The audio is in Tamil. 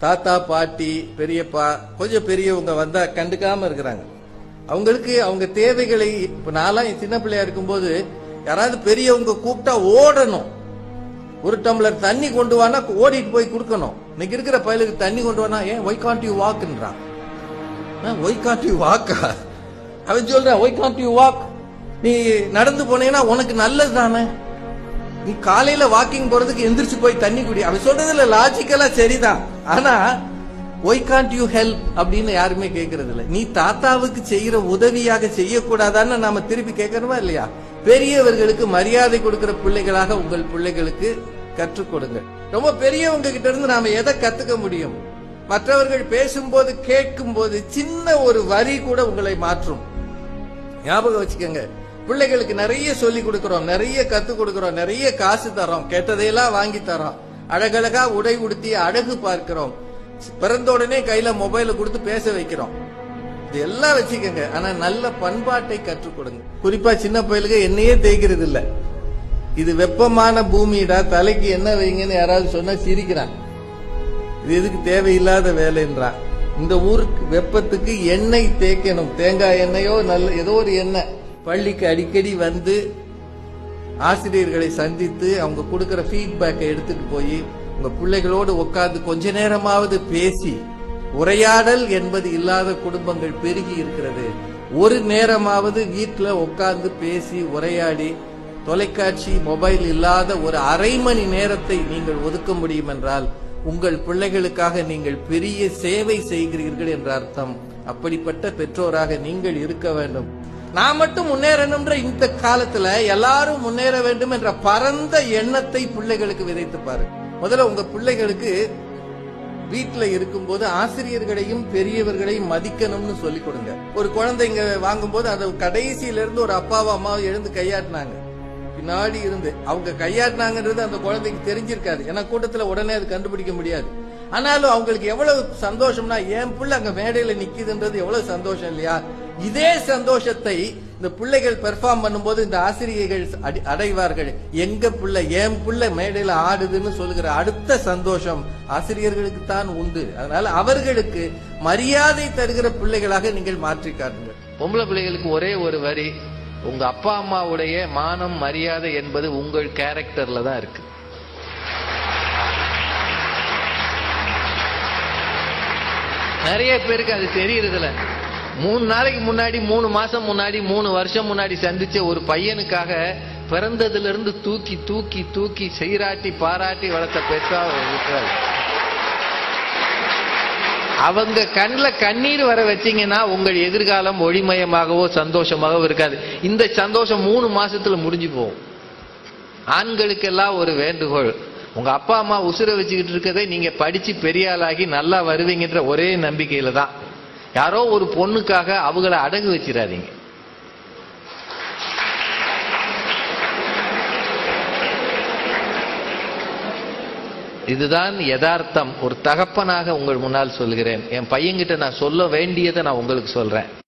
தாத்தா பாட்டி பெரியப்பா கொஞ்சம் பெரியவங்க வந்தா கண்டுக்காம இருக்கிறாங்க அவங்களுக்கு அவங்க தேவைகளை இப்ப நான்லாம் என் சின்ன பிள்ளையா இருக்கும்போது யாராவது பெரியவங்க கூப்பிட்டா ஓடணும் ஒரு டம்ளர் தண்ணி கொண்டு வானா ஓடிட்டு போய் கொடுக்கணும் இன்னைக்கு இருக்கிற பயலுக்கு தண்ணி கொண்டு வானா ஏன் ஒய் காண்ட் யூ வாக்குன்றான் ஒய் காண்ட் யூ வாக்கா அவன் சொல்றான் ஒய் காண்ட் யூ வாக் நீ நடந்து போனீங்கன்னா உனக்கு நல்லது தானே நீ காலையில வாக்கிங் போறதுக்கு எந்திரிச்சு போய் தண்ணி குடி அவன் சொல்றதுல லாஜிக்கலா சரிதான் ஆனா ஒய் காண்ட் யூ ஹெல்ப் அப்படின்னு யாருமே கேட்கறது இல்ல நீ தாத்தாவுக்கு செய்யற உதவியாக செய்யக்கூடாதான்னு நாம திருப்பி கேட்கணுமா இல்லையா பெரியவர்களுக்கு மரியாதை கொடுக்கிற பிள்ளைகளாக உங்கள் பிள்ளைகளுக்கு கற்றுக் கொடுங்க ரொம்ப பெரியவங்க கிட்ட இருந்து நாம எதை கத்துக்க முடியும் மற்றவர்கள் பேசும்போது கேட்கும் போது சின்ன ஒரு வரி கூட உங்களை மாற்றும் ஞாபகம் வச்சுக்கோங்க பிள்ளைகளுக்கு நிறைய சொல்லி கொடுக்கிறோம் நிறைய கத்து கொடுக்கிறோம் நிறைய காசு தரோம் கெட்டதையெல்லாம் வாங்கி தரோம் அழகழகா உடை உடுத்தி அழகு பார்க்கிறோம் பிறந்த உடனே கையில மொபைல கொடுத்து பேச வைக்கிறோம் இது எல்லாம் வச்சுக்கோங்க ஆனா நல்ல பண்பாட்டை கற்றுக் கொடுங்க குறிப்பா சின்ன பயலுக்கு என்னையே தேய்க்கிறது இல்ல இது வெப்பமான பூமிடா தலைக்கு என்ன வைங்கன்னு யாராவது சொன்னா சிரிக்கிறான் இது எதுக்கு தேவையில்லாத வேலைன்றான் இந்த ஊருக்கு வெப்பத்துக்கு எண்ணெய் தேய்க்கணும் தேங்காய் எண்ணெயோ நல்ல ஏதோ ஒரு எண்ணெய் பள்ளிக்கு அடிக்கடி வந்து ஆசிரியர்களை சந்தித்து அவங்க கொடுக்கிற ஃபீட்பேக்கை எடுத்துட்டு போய் உங்க பிள்ளைகளோடு உட்கார்ந்து கொஞ்ச நேரமாவது பேசி உரையாடல் என்பது இல்லாத குடும்பங்கள் பெருகி இருக்கிறது ஒரு நேரமாவது வீட்டுல உட்கார்ந்து பேசி உரையாடி தொலைக்காட்சி மொபைல் இல்லாத ஒரு அரை மணி நேரத்தை நீங்கள் ஒதுக்க முடியும் என்றால் உங்கள் பிள்ளைகளுக்காக நீங்கள் பெரிய சேவை செய்கிறீர்கள் என்ற அர்த்தம் அப்படிப்பட்ட பெற்றோராக நீங்கள் இருக்க வேண்டும் நான் மட்டும் முன்னேறணும்ன்ற இந்த காலத்துல எல்லாரும் முன்னேற வேண்டும் என்ற பரந்த எண்ணத்தை பிள்ளைகளுக்கு விதைத்து பாரு முதல்ல உங்க பிள்ளைகளுக்கு வீட்டுல இருக்கும்போது ஆசிரியர்களையும் பெரியவர்களையும் மதிக்கணும்னு சொல்லி கொடுங்க ஒரு குழந்தைங்க வாங்கும்போது அதை கடைசியில இருந்து ஒரு அப்பாவும் அம்மாவும் எழுந்து கையாட்டினாங்க பின்னாடி இருந்து அவங்க கையாட்டினாங்கன்றது அந்த குழந்தைக்கு தெரிஞ்சிருக்காது ஏன்னா கூட்டத்துல உடனே அது கண்டுபிடிக்க முடியாது ஆனாலும் அவங்களுக்கு எவ்வளவு சந்தோஷம்னா என் பிள்ளை அங்க மேடையில நிக்குதுன்றது எவ்வளவு சந்தோஷம் இல்லையா இதே சந்தோஷத்தை இந்த பிள்ளைகள் பெர்ஃபார்ம் பண்ணும்போது இந்த ஆசிரியர்கள் அடி- அடைவார்கள் எங்க பிள்ளை என் பிள்ளை மேடையில ஆடுதுன்னு சொல்லுகிற அடுத்த சந்தோஷம் ஆசிரியர்களுக்கு தான் உண்டு அதனால அவர்களுக்கு மரியாதை தருகிற பிள்ளைகளாக நீங்கள் மாற்றி காட்டுங்கள் பொம்பளை பிள்ளைகளுக்கு ஒரே ஒரு வரி உங்க அப்பா அம்மாவுடைய மானம் மரியாதை என்பது உங்கள் கேரக்டர்ல தான் இருக்கு நிறைய பேருக்கு அது தெரியறதில்ல மூணு நாளைக்கு முன்னாடி மூணு மாசம் முன்னாடி மூணு வருஷம் முன்னாடி சந்திச்ச ஒரு பையனுக்காக பிறந்ததுல இருந்து தூக்கி தூக்கி தூக்கி சீராட்டி பாராட்டி வளர்த்த பெற்றோர் இருக்கிறார் அவங்க கண்ணில் கண்ணீர் வர வச்சீங்கன்னா உங்கள் எதிர்காலம் ஒளிமயமாகவோ சந்தோஷமாகவோ இருக்காது இந்த சந்தோஷம் மூணு மாசத்துல முடிஞ்சு போகும் ஆண்களுக்கெல்லாம் ஒரு வேண்டுகோள் உங்க அப்பா அம்மா உசுர வச்சுக்கிட்டு இருக்கதை நீங்க படிச்சு பெரிய ஆளாகி நல்லா வருவீங்கன்ற ஒரே நம்பிக்கையில தான் யாரோ ஒரு பொண்ணுக்காக அவங்கள அடகு வச்சிடாதீங்க இதுதான் யதார்த்தம் ஒரு தகப்பனாக உங்கள் முன்னால் சொல்கிறேன் என் பையன்கிட்ட நான் சொல்ல வேண்டியதை நான் உங்களுக்கு சொல்றேன்